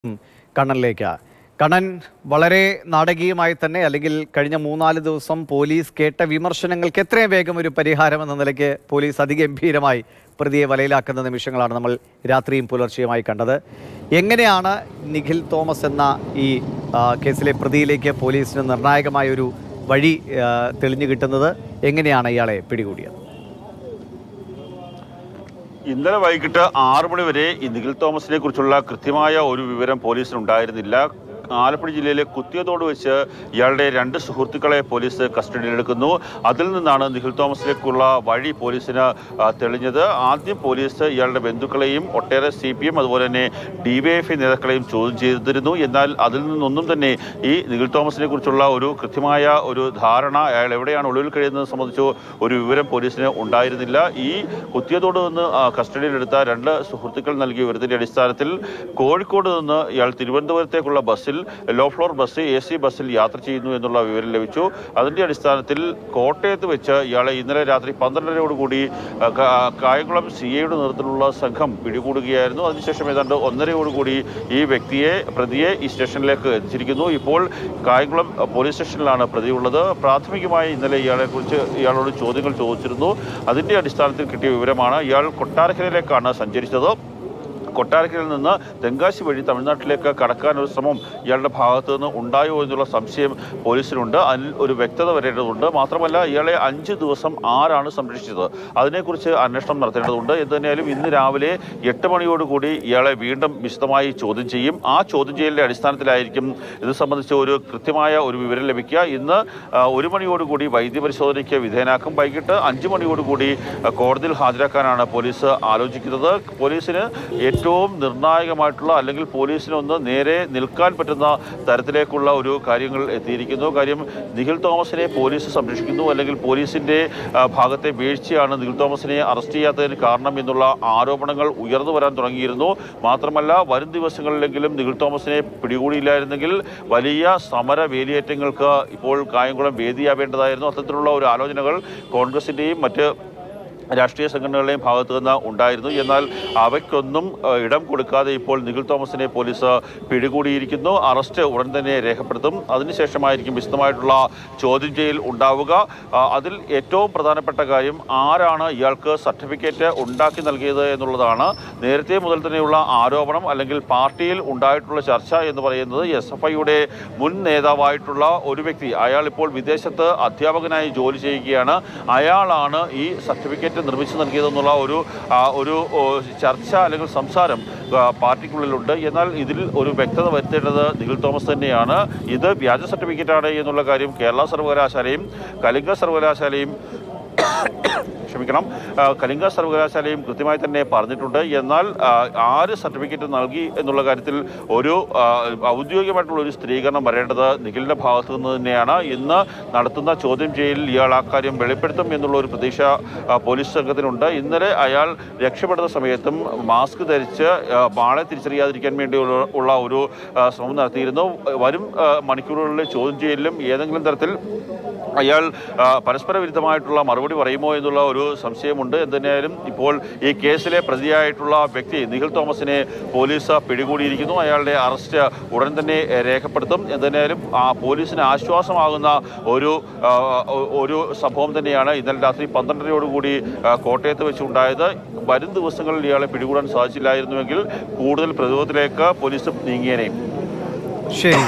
ഉം, കണ്ണനിലേക്ക് കണ്ണൻ വളരെ നാടകീയമായി തന്നെ അല്ലെങ്കിൽ കഴിഞ്ഞ മൂന്നാല് ദിവസം പോലീസ് കേട്ട വിമർശനങ്ങൾക്ക് എത്രയും വേഗം ഒരു പരിഹാരം എന്ന നിലയ്ക്ക് പോലീസ് അതിഗംഭീരമായി പ്രതിയെ വലയിലാക്കുന്ന നിമിഷങ്ങളാണ് നമ്മൾ രാത്രിയും പുലർച്ചെയുമായി കണ്ടത് എങ്ങനെയാണ് നിഖിൽ തോമസ് എന്ന ഈ ആ, കേസിലെ പ്രതിയിലേക്ക് പോലീസിന് നിർണായകമായ ഒരു വഴി ആ, തെളിഞ്ഞു കിട്ടുന്നത് എങ്ങനെയാണ് ഇയാളെ പിടികൂടിയത് ഇന്നലെ വൈകിട്ട് ആറു മണി വരെ ഈ നിഖിൽ തോമസിനെ കുറിച്ചുള്ള കൃത്യമായ ഒരു വിവരം പോലീസിന് ഉണ്ടായിരുന്നില്ല ആലപ്പുഴ ജില്ലയിലെ കുത്തിയതോട് വെച്ച് ഇയാളുടെ രണ്ട് സുഹൃത്തുക്കളെ പോലീസ് കസ്റ്റഡിയിലെടുക്കുന്നു അതിൽ നിന്നാണ് നിഖിൽ തോമസിലേക്കുള്ള വഴി പോലീസിന് ആ, തെളിഞ്ഞത് ആദ്യം പോലീസ് ഇയാളുടെ ബന്ധുക്കളെയും ഒട്ടേറെ സി പി എം അതുപോലെ തന്നെ ഡിവൈഎഫ്ഐ നേതാക്കളെയും ചോദ്യം ചെയ്തിരുന്നു എന്നാൽ അതിൽ നിന്നൊന്നും തന്നെ ഈ നിഖിൽ തോമസിനെ കുറിച്ചുള്ള ഒരു കൃത്യമായ ഒരു ധാരണ അയാൾ എവിടെയാണ് ഒളിവിൽ കഴിയുന്നത് സംബന്ധിച്ചോ ഒരു വിവരം പോലീസിന് ഉണ്ടായിരുന്നില്ല ഈ കുത്തിയതോട് നിന്ന് ആ, കസ്റ്റഡിയിലെടുത്ത രണ്ട് സുഹൃത്തുക്കൾ നൽകിയ വിവരത്തിന്റെ അടിസ്ഥാനത്തിൽ കോഴിക്കോട് നിന്ന് ഇയാൾ തിരുവനന്തപുരത്തേക്കുള്ള ബസ്സിൽ low floor bus A C ബസ്സിൽ യാത്ര ചെയ്യുന്നു എന്നുള്ള വിവരം ലഭിച്ചു അതിന്റെ അടിസ്ഥാനത്തിൽ കോട്ടയത്ത് വെച്ച് ഇയാളെ ഇന്നലെ രാത്രി പന്ത്രണ്ടരയോടുകൂടി ആ, കാ- കായംകുളം സി എയുടെ നേതൃത്വത്തിലുള്ള സംഘം പിടികൂടുകയായിരുന്നു അതിനുശേഷം ഏതാണ്ട് ഒന്നരയോടുകൂടി ഈ വ്യക്തിയെ പ്രതിയെ ഈ സ്റ്റേഷനിലേക്ക് എത്തിച്ചിരിക്കുന്നു ഇപ്പോൾ കായംകുളം അ, പോലീസ് സ്റ്റേഷനിലാണ് പ്രതിയുള്ളത് പ്രാഥമികമായി ഇന്നലെ ഇയാളെ കുറിച്ച് ഇയാളോട് ചോദ്യങ്ങൾ ചോദിച്ചിരുന്നു അതിന്റെ അടിസ്ഥാനത്തിൽ കിട്ടിയ വിവരമാണ് ഇയാൾ കൊട്ടാരക്കരയിലേക്കാണ് സഞ്ചരിച്ചത് കൊട്ടാരക്കരയിൽ നിന്ന് തെങ്കാശി വഴി തമിഴ്നാട്ടിലേക്ക് കടക്കാൻ ഒരു ശ്രമം ഇയാളുടെ ഭാഗത്ത് നിന്ന് ഉണ്ടായോ എന്നുള്ള സംശയം പോലീസിനുണ്ട് അതിൽ ഒരു വ്യക്തത വരേണ്ടതുണ്ട് മാത്രമല്ല ഇയാളെ അഞ്ച് ദിവസം ആരാണ് സംരക്ഷിച്ചത് അതിനെക്കുറിച്ച് അന്വേഷണം നടത്തേണ്ടതുണ്ട് എന്ത് തന്നെയായാലും ഇന്ന് രാവിലെ എട്ട് മണിയോടുകൂടി ഇയാളെ വീണ്ടും വിശദമായി ചോദ്യം ചെയ്യും ആ ചോദ്യം ചെയ്യലിന്റെ അടിസ്ഥാനത്തിലായിരിക്കും ഇത് സംബന്ധിച്ച് ഒരു കൃത്യമായ ഒരു വിവരം ലഭിക്കുക ഇന്ന് ആ, ഒരു മണിയോടുകൂടി വൈദ്യപരിശോധനയ്ക്ക് വിധേയനാക്കും വൈകിട്ട് അഞ്ച് മണിയോടുകൂടി ആ, കോടതിയിൽ ഹാജരാക്കാനാണ് പോലീസ് ആലോചിക്കുന്നത് പോലീസിന് ഏറ്റവും നിർണായകമായിട്ടുള്ള അല്ലെങ്കിൽ പോലീസിന് ഒന്ന് നേരെ നിൽക്കാൻ പറ്റുന്ന തരത്തിലേക്കുള്ള ഒരു കാര്യങ്ങൾ എത്തിയിരിക്കുന്നു കാര്യം നിഖിൽ തോമസിനെ പോലീസ് സംരക്ഷിക്കുന്നു അല്ലെങ്കിൽ പോലീസിന്റെ ആ, ഭാഗത്തെ വീഴ്ചയാണ് നിഖിൽ തോമസിനെ അറസ്റ്റ് ചെയ്യാത്തതിന് കാരണം എന്നുള്ള ആരോപണങ്ങൾ ഉയർന്നു വരാൻ തുടങ്ങിയിരുന്നു മാത്രമല്ല വരും ദിവസങ്ങളിലെങ്കിലും നിഖിൽ തോമസിനെ പിടികൂടിയില്ലായിരുന്നെങ്കിൽ വലിയ സമര വേലിയേറ്റങ്ങൾക്ക് ഇപ്പോൾ കായംകുളം വേദിയാവേണ്ടതായിരുന്നു അത്തരത്തിലുള്ള ഒരു ആലോചനകൾ കോൺഗ്രസിന്റെയും മറ്റ് രാഷ്ട്രീയ സംഘടനകളുടെയും ഭാഗത്തു നിന്ന് ഉണ്ടായിരുന്നു എന്നാൽ അവയ്ക്കൊന്നും ഏഹ്, ഇടം കൊടുക്കാതെ ഇപ്പോൾ നിഖിൽ തോമസിനെ പോലീസ് പിടികൂടിയിരിക്കുന്നു അറസ്റ്റ് ഉടൻ തന്നെ രേഖപ്പെടുത്തും അതിനുശേഷമായിരിക്കും വിശദമായിട്ടുള്ള ചോദ്യം ചെയ്യൽ ഉണ്ടാവുക ആ, അതിൽ ഏറ്റവും പ്രധാനപ്പെട്ട കാര്യം ആരാണ് ഇയാൾക്ക് സർട്ടിഫിക്കറ്റ് ഉണ്ടാക്കി നൽകിയത് എന്നുള്ളതാണ് നേരത്തെ മുതൽ തന്നെയുള്ള ആരോപണം അല്ലെങ്കിൽ പാർട്ടിയിൽ ഉണ്ടായിട്ടുള്ള ചർച്ച എന്ന് പറയുന്നത് എസ് എഫ് ഐയുടെ മുൻ നേതാവായിട്ടുള്ള ഒരു വ്യക്തി അയാൾ ഇപ്പോൾ വിദേശത്ത് അധ്യാപകനായി ജോലി ചെയ്യുകയാണ് അയാളാണ് ഈ സർട്ടിഫിക്കറ്റ് നിർമ്മിച്ചു നൽകിയതെന്നുള്ള ഒരു ആ, ഒരു ഓ, ചർച്ച അല്ലെങ്കിൽ സംസാരം ആ, പാർട്ടിക്കുള്ളിലുണ്ട് എന്നാൽ ഇതിൽ ഒരു വ്യക്തത വരുത്തേണ്ടത് നിഖിൽ തോമസ് തന്നെയാണ് ഇത് വ്യാജ സർട്ടിഫിക്കറ്റാണ് എന്നുള്ള കാര്യം കേരള സർവകലാശാലയും കലിംഗ സർവകലാശാലയും ക്ഷമിക്കണം ആ, കലിംഗ സർവകലാശാലയും കൃത്യമായി തന്നെ പറഞ്ഞിട്ടുണ്ട് എന്നാൽ ആ, ആര് സർട്ടിഫിക്കറ്റ് നൽകി എന്നുള്ള കാര്യത്തിൽ ഒരു ആ, ഔദ്യോഗികമായിട്ടുള്ള ഒരു സ്ഥിരീകരണം വരേണ്ടത് നിഖിലിന്റെ ഭാഗത്തു നിന്ന് തന്നെയാണ് ഇന്ന് നടത്തുന്ന ചോദ്യം ചെയ്യലിൽ ഇയാൾ ആ കാര്യം വെളിപ്പെടുത്തും എന്നുള്ള ഒരു പ്രതീക്ഷ ആ, പോലീസ് സംഘത്തിനുണ്ട് ഇന്നലെ അയാൾ രക്ഷപ്പെടുന്ന സമയത്തും മാസ്ക് ധരിച്ച് ആ, ആളെ തിരിച്ചറിയാതിരിക്കാൻ വേണ്ടി ഉള്ള- ഉള്ള ഒരു ആ, ശ്രമം നടത്തിയിരുന്നു വരും ആ, മണിക്കൂറുകളിലെ ചോദ്യം ചെയ്യലിലും ഏതെങ്കിലും തരത്തിൽ അയാൾ ആ, പരസ്പര വിരുദ്ധമായിട്ടുള്ള മറുപടി പറയുമോ എന്നുള്ള ഒരു സംശയമുണ്ട് എന്തിനായാലും ഇപ്പോൾ ഈ കേസിലെ പ്രതിയായിട്ടുള്ള വ്യക്തി നിഖിൽ തോമസിനെ പോലീസ് പിടികൂടിയിരിക്കുന്നു അയാളുടെ അറസ്റ്റ് ഉടൻ തന്നെ രേഖപ്പെടുത്തും എന്തിനായാലും ആ പോലീസിന് ആശ്വാസമാകുന്ന ഒരു ആ, ഒ- ഒരു സംഭവം തന്നെയാണ് ഇന്നലെ രാത്രി പന്ത്രണ്ടരയോടുകൂടി ആ, കോട്ടയത്ത് വെച്ചുണ്ടായത് വരും ദിവസങ്ങളിൽ ഇയാളെ പിടികൂടാൻ സാധിച്ചില്ലായിരുന്നുവെങ്കിൽ കൂടുതൽ പ്രതിരോധത്തിലേക്ക് പോലീസ് നീങ്ങിയേനെ ശരി